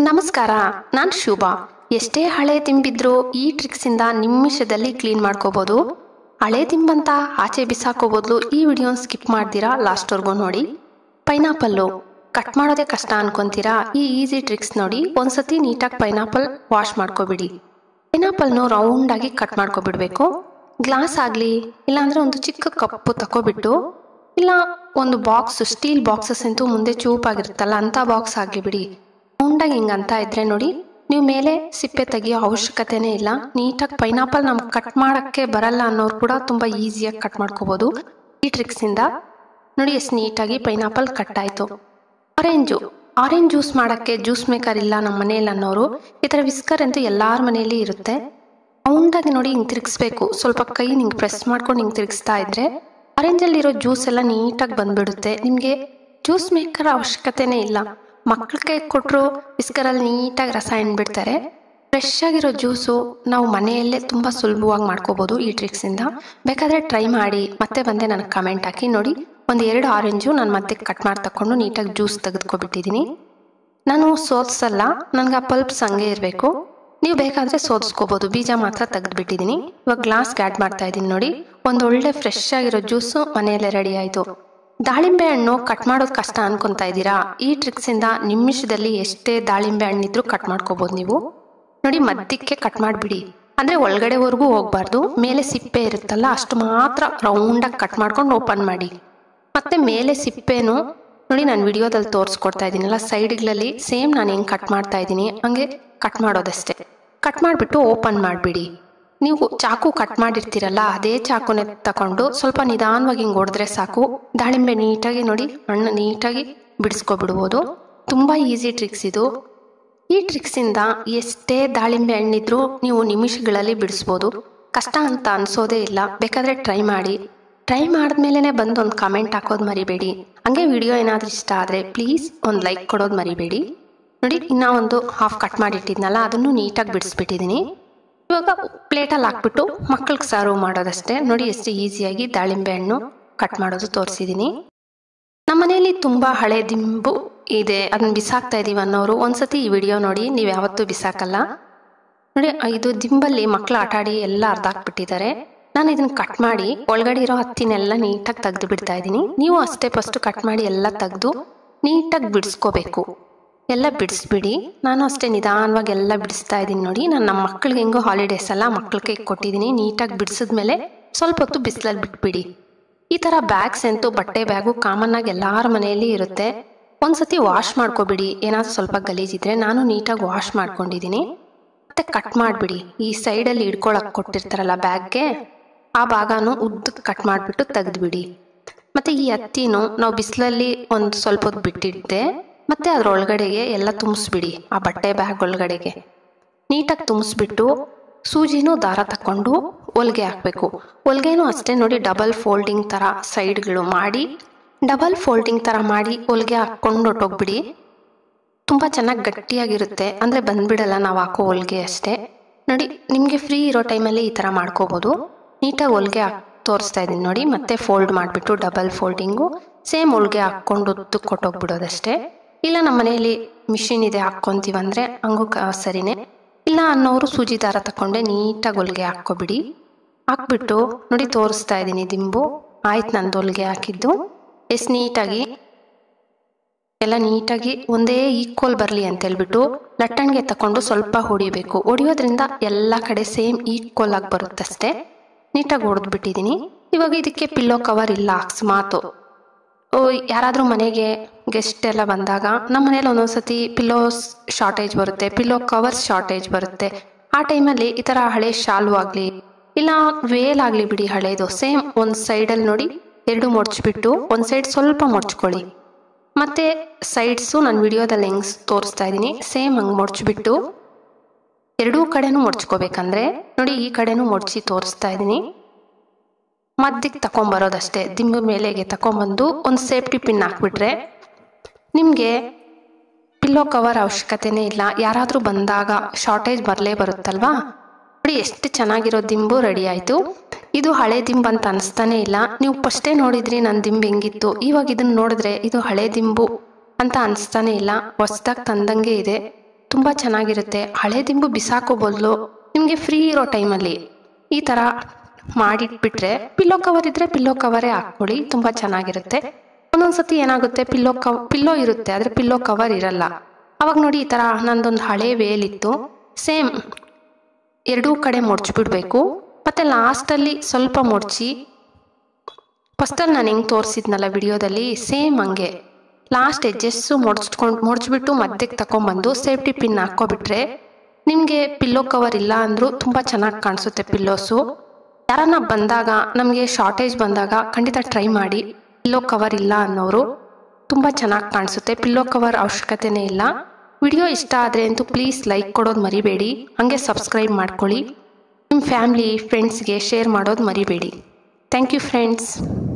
ನಮಸ್ಕಾರ ನಾನು ಶುಭಾ ಎಷ್ಟೇ ಹಳೆ ದಿಂಬಿದ್ರೂ ಈ ಟ್ರಿಕ್ಸಿಂದ ನಿಮಿಷದಲ್ಲಿ ಕ್ಲೀನ್ ಮಾಡ್ಕೋಬೋದು ಹಳೆ ದಿಂಬಂತ ಆಚೆ ಬಿಸಾಕೋ ಬದಲು ಈ ವಿಡಿಯೋನ ಸ್ಕಿಪ್ ಮಾಡ್ತೀರಾ ಲಾಸ್ಟ್ವರೆಗೂ ನೋಡಿ ಪೈನಾಪಲ್ಲು ಕಟ್ ಮಾಡೋದೇ ಕಷ್ಟ ಅನ್ಕೊಂತೀರಾ ಈ ಈಸಿ ಟ್ರಿಕ್ಸ್ ನೋಡಿ ಒಂದ್ಸತಿ ನೀಟಾಗಿ ಪೈನಾಪಲ್ ವಾಶ್ ಮಾಡ್ಕೊಬಿಡಿ ಪೈನಾಪಲ್ನು ರೌಂಡಾಗಿ ಕಟ್ ಮಾಡ್ಕೊಬಿಡ್ಬೇಕು ಗ್ಲಾಸ್ ಆಗಲಿ ಇಲ್ಲಾಂದರೆ ಒಂದು ಚಿಕ್ಕ ಕಪ್ಪು ತಗೋಬಿಟ್ಟು ಇಲ್ಲ ಒಂದು ಬಾಕ್ಸ್ ಸ್ಟೀಲ್ ಬಾಕ್ಸಸ್ ಅಂತೂ ಮುಂದೆ ಚೂಪಾಗಿರುತ್ತಲ್ಲ ಅಂಥ ಬಾಕ್ಸ್ ಆಗಲಿ ಬಿಡಿ ರೌಂಡಾಗಿ ಹಿಂಗಂತ ಇದ್ರೆ ನೋಡಿ ನೀವು ಮೇಲೆ ಸಿಪ್ಪೆ ತೆಗಿಯೋ ಅವಶ್ಯಕತೆನೇ ಇಲ್ಲ ನೀಟಾಗಿ ಪೈನಾಪಲ್ ನಮ್ಗೆ ಕಟ್ ಮಾಡೋಕ್ಕೆ ಬರಲ್ಲ ಅನ್ನೋರು ಕೂಡ ತುಂಬ ಈಸಿಯಾಗಿ ಕಟ್ ಮಾಡ್ಕೋಬೋದು ಈ ಟ್ರಿಕ್ಸಿಂದ ನೋಡಿ ಎಷ್ಟು ನೀಟಾಗಿ ಪೈನಾಪಲ್ ಕಟ್ ಆಯಿತು ಆರೆಂಜು ಆರೆಂಜ್ ಜ್ಯೂಸ್ ಮಾಡೋಕ್ಕೆ ಜ್ಯೂಸ್ ಮೇಕರ್ ಇಲ್ಲ ನಮ್ಮ ಮನೇಲಿ ಅನ್ನೋರು ಈ ಥರ ವಿಸ್ಕರ್ ಅಂತೂ ಎಲ್ಲರ ಮನೆಯಲ್ಲಿ ಇರುತ್ತೆ ರೌಂಡಾಗಿ ನೋಡಿ ಹಿಂಗೆ ತಿರುಗಿಸ್ಬೇಕು ಸ್ವಲ್ಪ ಕೈ ಹಿಂಗೆ ಪ್ರೆಸ್ ಮಾಡ್ಕೊಂಡು ಹಿಂಗೆ ತಿರುಗಿಸ್ತಾ ಇದ್ರೆ ಆರೆಂಜಲ್ಲಿರೋ ಜ್ಯೂಸ್ ಎಲ್ಲ ನೀಟಾಗಿ ಬಂದ್ಬಿಡುತ್ತೆ ನಿಮಗೆ ಜ್ಯೂಸ್ ಮೇಕರ್ ಅವಶ್ಯಕತೆನೇ ಇಲ್ಲ ಮಕ್ಕಳಿಗೆ ಕೊಟ್ಟರು ಬಿಸ್ಕರಲ್ಲಿ ನೀಟಾಗಿ ರಸ ಹಿಂಡ್ಬಿಡ್ತಾರೆ ಫ್ರೆಶ್ ಆಗಿರೋ ಜ್ಯೂಸು ನಾವು ಮನೆಯಲ್ಲೇ ತುಂಬ ಸುಲಭವಾಗಿ ಮಾಡ್ಕೋಬೋದು ಈ ಟ್ರಿಕ್ಸಿಂದ ಬೇಕಾದರೆ ಟ್ರೈ ಮಾಡಿ ಮತ್ತೆ ಬಂದೆ ನನಗೆ ಕಮೆಂಟ್ ಹಾಕಿ ನೋಡಿ ಒಂದು ಎರಡು ಆರೆಂಜು ನಾನು ಮತ್ತೆ ಕಟ್ ಮಾಡಿ ತಗೊಂಡು ನೀಟಾಗಿ ಜ್ಯೂಸ್ ತೆಗೆದುಕೊಬಿಟ್ಟಿದ್ದೀನಿ ನಾನು ಸೋದಿಸಲ್ಲ ನನಗೆ ಆ ಪಲ್ಪ್ಸ್ ಹಂಗೆ ಇರಬೇಕು ನೀವು ಬೇಕಾದರೆ ಸೋದಿಸ್ಕೋಬೋದು ಬೀಜ ಮಾತ್ರ ತೆಗೆದುಬಿಟ್ಟಿದ್ದೀನಿ ಇವಾಗ ಗ್ಲಾಸ್ಗೆ ಆ್ಯಡ್ ಮಾಡ್ತಾ ಇದ್ದೀನಿ ನೋಡಿ ಒಂದು ಒಳ್ಳೆ ಫ್ರೆಶ್ ಆಗಿರೋ ಜ್ಯೂಸು ಮನೆಯಲ್ಲೇ ರೆಡಿ ಆಯಿತು ದಾಳಿಂಬೆ ಹಣ್ಣು ಕಟ್ ಮಾಡೋದು ಕಷ್ಟ ಅನ್ಕೊಂತಾ ಇದ್ದೀರಾ ಈ ಟ್ರಿಕ್ಸಿಂದ ನಿಮಿಷದಲ್ಲಿ ಎಷ್ಟೇ ದಾಳಿಂಬೆ ಹಣ್ಣಿದ್ರೂ ಕಟ್ ಮಾಡ್ಕೋಬೋದು ನೀವು ನೋಡಿ ಮಧ್ಯಕ್ಕೆ ಕಟ್ ಮಾಡಿಬಿಡಿ ಅಂದರೆ ಒಳಗಡೆವರೆಗೂ ಹೋಗಬಾರ್ದು ಮೇಲೆ ಸಿಪ್ಪೆ ಇರುತ್ತಲ್ಲ ಅಷ್ಟು ಮಾತ್ರ ರೌಂಡಾಗಿ ಕಟ್ ಮಾಡ್ಕೊಂಡು ಓಪನ್ ಮಾಡಿ ಮತ್ತೆ ಮೇಲೆ ಸಿಪ್ಪೆನು ನೋಡಿ ನಾನು ವಿಡಿಯೋದಲ್ಲಿ ತೋರಿಸ್ಕೊಡ್ತಾ ಇದ್ದೀನಲ್ಲ ಸೈಡ್ಗಳಲ್ಲಿ ಸೇಮ್ ನಾನು ಹೆಂಗೆ ಕಟ್ ಮಾಡ್ತಾ ಇದ್ದೀನಿ ಹಂಗೆ ಕಟ್ ಮಾಡೋದಷ್ಟೇ ಕಟ್ ಮಾಡಿಬಿಟ್ಟು ಓಪನ್ ಮಾಡಿಬಿಡಿ ನೀವು ಚಾಕು ಕಟ್ ಮಾಡಿರ್ತೀರಲ್ಲ ಅದೇ ಚಾಕುನೇ ತಗೊಂಡು ಸ್ವಲ್ಪ ನಿಧಾನವಾಗಿ ಹಿಂಗೆ ಹೊಡೆದ್ರೆ ಸಾಕು ದಾಳಿಂಬೆ ನೀಟಾಗಿ ನೋಡಿ ಹಣ್ಣು ನೀಟಾಗಿ ಬಿಡಿಸ್ಕೊಬಿಡ್ಬೋದು ತುಂಬ ಈಸಿ ಟ್ರಿಕ್ಸ್ ಇದು ಈ ಟ್ರಿಕ್ಸಿಂದ ಎಷ್ಟೇ ದಾಳಿಂಬೆ ಹಣ್ಣಿದ್ರೂ ನೀವು ನಿಮಿಷಗಳಲ್ಲಿ ಬಿಡಿಸ್ಬೋದು ಕಷ್ಟ ಅಂತ ಅನ್ಸೋದೇ ಇಲ್ಲ ಬೇಕಾದರೆ ಟ್ರೈ ಮಾಡಿ ಟ್ರೈ ಮಾಡಿದ್ಮೇಲೆ ಬಂದು ಒಂದು ಕಮೆಂಟ್ ಹಾಕೋದು ಮರಿಬೇಡಿ ಹಂಗೆ ವಿಡಿಯೋ ಏನಾದರೂ ಇಷ್ಟ ಆದರೆ ಪ್ಲೀಸ್ ಒಂದು ಲೈಕ್ ಕೊಡೋದು ಮರಿಬೇಡಿ ನೋಡಿ ಇನ್ನೂ ಒಂದು ಹಾಫ್ ಕಟ್ ಮಾಡಿಟ್ಟಿದ್ನಲ್ಲ ಅದನ್ನು ನೀಟಾಗಿ ಬಿಡಿಸ್ಬಿಟ್ಟಿದ್ದೀನಿ ಇವಾಗ ಪ್ಲೇಟಲ್ಲಿ ಹಾಕ್ಬಿಟ್ಟು ಮಕ್ಕಳಿಗೆ ಸರ್ವ್ ಮಾಡೋದಷ್ಟೇ ನೋಡಿ ಎಷ್ಟು ಈಸಿಯಾಗಿ ದಾಳಿಂಬೆ ಹಣ್ಣು ಕಟ್ ಮಾಡೋದು ತೋರಿಸಿದ್ದೀನಿ ನಮ್ಮ ಮನೆಯಲ್ಲಿ ತುಂಬ ಹಳೆ ದಿಂಬು ಇದೆ ಅದನ್ನ ಬಿಸಾಕ್ತಾ ಇದೀವಿ ಅನ್ನೋರು ಒಂದ್ಸತಿ ಈ ವಿಡಿಯೋ ನೋಡಿ ನೀವು ಯಾವತ್ತೂ ಬಿಸಾಕಲ್ಲ ನೋಡಿ ಇದು ದಿಂಬಲ್ಲಿ ಮಕ್ಕಳು ಆಟ ಆಡಿ ಎಲ್ಲ ಅರ್ಧ ಹಾಕ್ಬಿಟ್ಟಿದ್ದಾರೆ ನಾನು ಇದನ್ನ ಕಟ್ ಮಾಡಿ ಒಳಗಡೆ ಇರೋ ಹತ್ತಿನೆಲ್ಲ ನೀಟಾಗಿ ತೆಗೆದು ಬಿಡ್ತಾ ಇದ್ದೀನಿ ನೀವು ಅಷ್ಟೇ ಫಸ್ಟ್ ಕಟ್ ಮಾಡಿ ಎಲ್ಲ ತೆಗೆದು ನೀಟಾಗಿ ಬಿಡಿಸ್ಕೋಬೇಕು ಎಲ್ಲ ಬಿಡಿಸ್ಬಿಡಿ ನಾನು ಅಷ್ಟೇ ನಿಧಾನವಾಗಿ ಎಲ್ಲ ಬಿಡಿಸ್ತಾ ಇದ್ದೀನಿ ನೋಡಿ ನಾನು ನಮ್ಮ ಮಕ್ಳಿಗೆ ಹೆಂಗೋ ಹಾಲಿಡೇಸ್ ಎಲ್ಲ ಮಕ್ಳಿಗೆ ಕೊಟ್ಟಿದ್ದೀನಿ ನೀಟಾಗಿ ಬಿಡಿಸಿದ್ಮೇಲೆ ಸ್ವಲ್ಪ ಹೊತ್ತು ಬಿಸಿಲಲ್ಲಿ ಬಿಟ್ಬಿಡಿ ಈ ಥರ ಬ್ಯಾಗ್ಸ್ ಅಂತೂ ಬಟ್ಟೆ ಬ್ಯಾಗು ಕಾಮನ್ ಆಗಿ ಎಲ್ಲರ ಮನೆಯಲ್ಲಿ ಇರುತ್ತೆ ಒಂದ್ಸತಿ ವಾಶ್ ಮಾಡ್ಕೊಬಿಡಿ ಏನಾದರೂ ಸ್ವಲ್ಪ ಗಲೀಜಿದ್ರೆ ನಾನು ನೀಟಾಗಿ ವಾಶ್ ಮಾಡ್ಕೊಂಡಿದ್ದೀನಿ ಮತ್ತೆ ಕಟ್ ಮಾಡಿಬಿಡಿ ಈ ಸೈಡಲ್ಲಿ ಹಿಡ್ಕೊಳಕ್ಕೆ ಕೊಟ್ಟಿರ್ತಾರಲ್ಲ ಬ್ಯಾಗ್ಗೆ ಆ ಭಾಗನೂ ಉದ್ದಕ್ಕೆ ಕಟ್ ಮಾಡಿಬಿಟ್ಟು ತೆಗೆದುಬಿಡಿ ಮತ್ತು ಈ ಹತ್ತಿನೂ ನಾವು ಬಿಸಿಲಲ್ಲಿ ಒಂದು ಸ್ವಲ್ಪ ಹೊತ್ತು ಬಿಟ್ಟಿದ್ದೆ ಮತ್ತು ಅದರೊಳಗಡೆಗೆ ಎಲ್ಲ ತುಂಬಿಸ್ಬಿಡಿ ಆ ಬಟ್ಟೆ ಬ್ಯಾಗ್ ಒಳಗಡೆಗೆ ನೀಟಾಗಿ ತುಂಬಿಸ್ಬಿಟ್ಟು ಸೂಜಿನೂ ದಾರ ತಗೊಂಡು ಹೊಲಿಗೆ ಹಾಕಬೇಕು ಹೊಲಿಗೆನೂ ಅಷ್ಟೇ ನೋಡಿ ಡಬಲ್ ಫೋಲ್ಡಿಂಗ್ ಥರ ಸೈಡ್ಗಳು ಮಾಡಿ ಡಬಲ್ ಫೋಲ್ಡಿಂಗ್ ಥರ ಮಾಡಿ ಹೊಲಿಗೆ ಹಾಕ್ಕೊಂಡು ಹೊಟ್ಟೋಗ್ಬಿಡಿ ತುಂಬ ಚೆನ್ನಾಗಿ ಗಟ್ಟಿಯಾಗಿರುತ್ತೆ ಅಂದರೆ ಬಂದ್ಬಿಡಲ್ಲ ನಾವು ಹಾಕೋ ಹೊಲಿಗೆ ಅಷ್ಟೇ ನೋಡಿ ನಿಮಗೆ ಫ್ರೀ ಇರೋ ಟೈಮಲ್ಲಿ ಈ ಥರ ಮಾಡ್ಕೋಬೋದು ನೀಟಾಗಿ ಹೊಲಿಗೆ ಹಾಕಿ ತೋರಿಸ್ತಾ ಇದ್ದೀನಿ ನೋಡಿ ಮತ್ತೆ ಫೋಲ್ಡ್ ಮಾಡಿಬಿಟ್ಟು ಡಬಲ್ ಫೋಲ್ಡಿಂಗು ಸೇಮ್ ಹೊಲಿಗೆ ಹಾಕ್ಕೊಂಡು ಉದ್ದಕ್ಕೆ ಕೊಟ್ಟೋಗ್ಬಿಡೋದಷ್ಟೇ ಇಲ್ಲ ನಮ್ಮ ಮನೆಯಲ್ಲಿ ಮಿಷಿನ್ ಇದೆ ಹಾಕ್ಕೊಂತೀವಂದರೆ ಹಂಗೂ ಕ ಸರಿನೇ ಇಲ್ಲ ಅನ್ನೋರು ಸೂಜಿ ದಾರ ತಗೊಂಡೆ ನೀಟಾಗಿ ಹೊಲಿಗೆ ಹಾಕ್ಕೊಬಿಡಿ ಹಾಕ್ಬಿಟ್ಟು ನೋಡಿ ತೋರಿಸ್ತಾ ಇದ್ದೀನಿ ದಿಂಬು ಆಯ್ತು ನಂದು ಹೊಲಿಗೆ ಹಾಕಿದ್ದು ಎಷ್ಟು ನೀಟಾಗಿ ಎಲ್ಲ ನೀಟಾಗಿ ಒಂದೇ ಈಕ್ವಲ್ ಬರಲಿ ಅಂತ ಹೇಳ್ಬಿಟ್ಟು ಲಟ್ಟಣಿಗೆ ತಗೊಂಡು ಸ್ವಲ್ಪ ಹೊಡಿಬೇಕು ಹೊಡಿಯೋದ್ರಿಂದ ಎಲ್ಲ ಕಡೆ ಸೇಮ್ ಈಕ್ವಲ್ ಆಗಿ ಬರುತ್ತಷ್ಟೇ ನೀಟಾಗಿ ಹೊಡೆದ್ಬಿಟ್ಟಿದ್ದೀನಿ ಇವಾಗ ಇದಕ್ಕೆ ಪಿಲ್ಲೋ ಕವರ್ ಇಲ್ಲ ಅಕಸ್ಮಾತು ಓ ಯಾರಾದರೂ ಮನೆಗೆ ಗೆಸ್ಟ್ ಎಲ್ಲ ಬಂದಾಗ ನಮ್ಮ ಮನೇಲಿ ಒಂದೊಂದ್ಸತಿ ಪಿಲ್ಲೋಸ್ ಶಾರ್ಟೇಜ್ ಬರುತ್ತೆ ಪಿಲ್ಲೋ ಕವರ್ಸ್ ಶಾರ್ಟೇಜ್ ಬರುತ್ತೆ ಆ ಟೈಮಲ್ಲಿ ಈ ಥರ ಹಳೆ ಶಾಲು ಆಗಲಿ ಇಲ್ಲ ವೇಲ್ ಆಗಲಿ ಬಿಡಿ ಹಳೇದು ಸೇಮ್ ಒಂದು ಸೈಡಲ್ಲಿ ನೋಡಿ ಎರಡು ಮೊಡ್ಚ್ಬಿಟ್ಟು ಒಂದು ಸೈಡ್ ಸ್ವಲ್ಪ ಮೊಡ್ಚ್ಕೊಳ್ಳಿ ಮತ್ತು ಸೈಡ್ಸು ನಾನು ವಿಡಿಯೋದಲ್ಲಿ ಹೆಂಗೆ ತೋರಿಸ್ತಾ ಇದ್ದೀನಿ ಸೇಮ್ ಹಂಗೆ ಮೊಡ್ಚ್ಬಿಟ್ಟು ಎರಡೂ ಕಡೆನೂ ಮೊಡ್ಚ್ಕೋಬೇಕಂದ್ರೆ ನೋಡಿ ಈ ಕಡೆನೂ ಮೊಡ್ಚಿ ತೋರಿಸ್ತಾ ಇದ್ದೀನಿ ಮಧ್ಯಕ್ಕೆ ತಗೊಂಬರೋದಷ್ಟೇ ದಿಂಬು ಮೇಲೆಗೆ ತಗೊಂಬಂದು ಒಂದು ಸೇಫ್ಟಿ ಪಿನ್ ಹಾಕ್ಬಿಟ್ರೆ ನಿಮಗೆ ಪಿಲ್ಲೋ ಕವರ್ ಅವಶ್ಯಕತೆನೇ ಇಲ್ಲ ಯಾರಾದರೂ ಬಂದಾಗ ಶಾರ್ಟೇಜ್ ಬರಲೇ ಬರುತ್ತಲ್ವಾ ನೋಡಿ ಎಷ್ಟು ಚೆನ್ನಾಗಿರೋ ದಿಂಬು ರೆಡಿ ಆಯಿತು ಇದು ಹಳೆ ದಿಂಬು ಅಂತ ಅನಿಸ್ತಾನೆ ಇಲ್ಲ ನೀವು ಫಸ್ಟೇ ನೋಡಿದ್ರಿ ನನ್ನ ದಿಂಬು ಹೆಂಗಿತ್ತು ಇವಾಗ ಇದನ್ನು ನೋಡಿದ್ರೆ ಇದು ಹಳೆ ದಿಂಬು ಅಂತ ಅನಿಸ್ತಾನೆ ಇಲ್ಲ ಹೊಸ್ದಾಗಿ ತಂದಂಗೆ ಇದೆ ತುಂಬ ಚೆನ್ನಾಗಿರುತ್ತೆ ಹಳೆ ದಿಂಬು ಬಿಸಾಕೋ ಬದಲು ನಿಮಗೆ ಫ್ರೀ ಇರೋ ಟೈಮಲ್ಲಿ ಈ ಥರ ಮಾಡಿಟ್ಬಿಟ್ರೆ ಪಿಲ್ಲೋ ಕವರ್ ಇದ್ದರೆ ಪಿಲ್ಲೋ ಕವರೇ ಹಾಕ್ಕೊಳ್ಳಿ ತುಂಬ ಚೆನ್ನಾಗಿರುತ್ತೆ ಒಂದೊಂದ್ಸತಿ ಏನಾಗುತ್ತೆ ಪಿಲ್ಲೋ ಕವ್ ಪಿಲ್ಲೋ ಇರುತ್ತೆ ಆದರೆ ಪಿಲ್ಲೋ ಕವರ್ ಇರಲ್ಲ ಅವಾಗ ನೋಡಿ ಈ ಥರ ನಂದೊಂದು ಹಳೆ ವೇಲಿತ್ತು ಸೇಮ್ ಎರಡೂ ಕಡೆ ಮುಡ್ಚಿಬಿಡ್ಬೇಕು ಮತ್ತು ಲಾಸ್ಟಲ್ಲಿ ಸ್ವಲ್ಪ ಮುಡ್ಚಿ ಫಸ್ಟಲ್ಲಿ ನಾನು ಹೆಂಗೆ ತೋರಿಸಿದ್ನಲ್ಲ ವಿಡಿಯೋದಲ್ಲಿ ಸೇಮ್ ಹಂಗೆ ಲಾಸ್ಟ್ ಎಡ್ಜಸ್ಸು ಮುಡ್ಸ್ಕೊಂಡು ಮುಡ್ಚ್ಬಿಟ್ಟು ಮಧ್ಯಕ್ಕೆ ತಗೊಂಬಂದು ಸೇಫ್ಟಿ ಪಿನ್ ಹಾಕ್ಕೊಬಿಟ್ರೆ ನಿಮಗೆ ಪಿಲ್ಲೋ ಕವರ್ ಇಲ್ಲ ಅಂದರೂ ತುಂಬ ಚೆನ್ನಾಗಿ ಕಾಣಿಸುತ್ತೆ ಪಿಲ್ಲೋಸು ಯಾರನ್ನ ಬಂದಾಗ ನಮಗೆ ಶಾರ್ಟೇಜ್ ಬಂದಾಗ ಖಂಡಿತ ಟ್ರೈ ಮಾಡಿ ಪಿಲ್ಲೋ ಕವರ್ ಇಲ್ಲ ಅನ್ನೋರು ತುಂಬ ಚೆನ್ನಾಗಿ ಕಾಣಿಸುತ್ತೆ ಪಿಲ್ಲೋ ಕವರ್ ಅವಶ್ಯಕತೆನೇ ಇಲ್ಲ ವಿಡಿಯೋ ಇಷ್ಟ ಆದರೆ ಅಂತೂ ಪ್ಲೀಸ್ ಲೈಕ್ ಕೊಡೋದು ಮರಿಬೇಡಿ ಹಾಗೆ ಸಬ್ಸ್ಕ್ರೈಬ್ ಮಾಡ್ಕೊಳ್ಳಿ ನಿಮ್ಮ ಫ್ಯಾಮ್ಲಿ ಫ್ರೆಂಡ್ಸ್ಗೆ ಶೇರ್ ಮಾಡೋದು ಮರಿಬೇಡಿ ಥ್ಯಾಂಕ್ ಯು ಫ್ರೆಂಡ್ಸ್